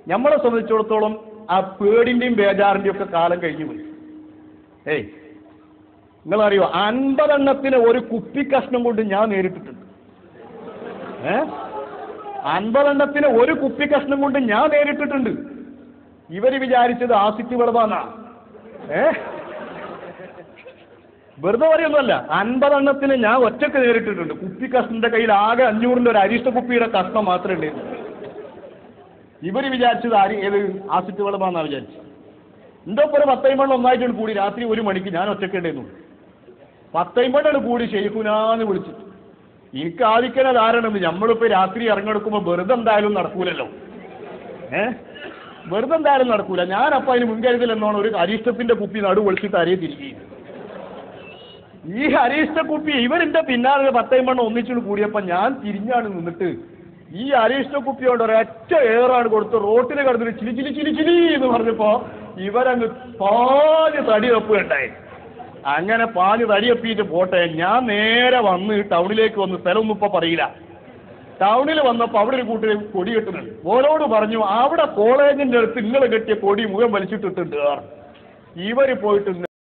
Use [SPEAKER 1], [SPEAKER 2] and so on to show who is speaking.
[SPEAKER 1] നമ്മളെ സംബന്ധിച്ചിടത്തോളം ആ പേടിന്റെയും ബേജാറിന്റെയും ഒക്കെ കാലം കഴിഞ്ഞു പോയി ഏയ് നിങ്ങളറിയോ അൻപതെണ്ണത്തിന് ഒരു കുപ്പി കഷ്ണം കൊണ്ട് ഞാൻ നേരിട്ടിട്ടുണ്ട് ഏ അൻപതെണ്ണത്തിന് ഒരു കുപ്പി കഷ്ണം കൊണ്ട് ഞാൻ നേരിട്ടിട്ടുണ്ട് ഇവര് വിചാരിച്ചത് ആസിറ്റ് വിളവാന്നാ ഏ വെറുതെ പറയുന്നതല്ല അൻപതെണ്ണത്തിന് ഞാൻ ഒറ്റക്ക് നേരിട്ടിട്ടുണ്ട് കുപ്പി കഷ്ണന്റെ കയ്യിൽ ആകെ അഞ്ഞൂറിന്റെ ഒരു അരിഷ്ട കുപ്പിയുടെ കഷ്ണം മാത്രമേ ഉണ്ടായിരുന്നു ഇവര് വിചാരിച്ചത് ആര് ഏത് ആസിറ്റ് വെള്ളമാണെന്നാ വിചാരിച്ചത് എന്റെ ഒപ്പം ഒരു പത്തൈമ്പണ്ണം ഒന്നായിട്ടാണ് കൂടി രാത്രി ഒരു മണിക്ക് ഞാൻ ഒറ്റക്ക് ഉണ്ടായിരുന്നു പത്തൈമ്പണ്ണാണ് കൂടി ഷെയ്ഖുനാന്ന് വിളിച്ചു എനിക്ക് ആദിക്കണ ധാരണ നമ്മളിപ്പോ രാത്രി ഇറങ്ങെടുക്കുമ്പോ വെറുതെ എന്തായാലും നടക്കൂലല്ലോ ഏ വെറുതെ എന്തായാലും നടക്കൂല ഞാൻ അപ്പൊ അതിന് മുൻകരുതൽ എന്നോണം ഒരു അരിഷ്ടത്തിന്റെ കുപ്പി നടു പൊളിച്ചിട്ട് അരിയെ തിരികെ ഈ അരിഷ്ട കുപ്പി ഇവരെന്റെ പിന്നാലെ പത്തൈമ്പണ്ണം ഒന്നിച്ചു കൂടിയപ്പോ ഞാൻ തിരിഞ്ഞാണ് നിന്നിട്ട് ഈ അരിഷ്ട കുപ്പിയോട് ഒരൊറ്റ ഏറാണ് കൊടുത്ത് റോട്ടിൽ കിടന്നിട്ട് ചിലി ചിലി ചിലി ചിലി എന്ന് പറഞ്ഞപ്പോ ഇവരങ്ങ് പാഞ്ഞ് തടി വെപ്പുണ്ടായി അങ്ങനെ പാഞ്ഞ് തടിയപ്പിയിട്ട് പോട്ടെ ഞാൻ നേരെ വന്ന് ടൗണിലേക്ക് വന്ന് സ്ഥലമൊന്നും ഇപ്പൊ പറയില്ല ടൗണിൽ വന്നപ്പോ അവിടെ ഒരു കൂട്ടര് കൊടി കെട്ടുന്നുണ്ട് ഓരോട് പറഞ്ഞു അവിടെ കോളേജിന്റെ അടുത്ത് ഇന്നലെ കെട്ടിയ കൊടി മുഖം വലിച്ചിട്ടിട്ടുണ്ട് ഇവര് പോയിട്ട്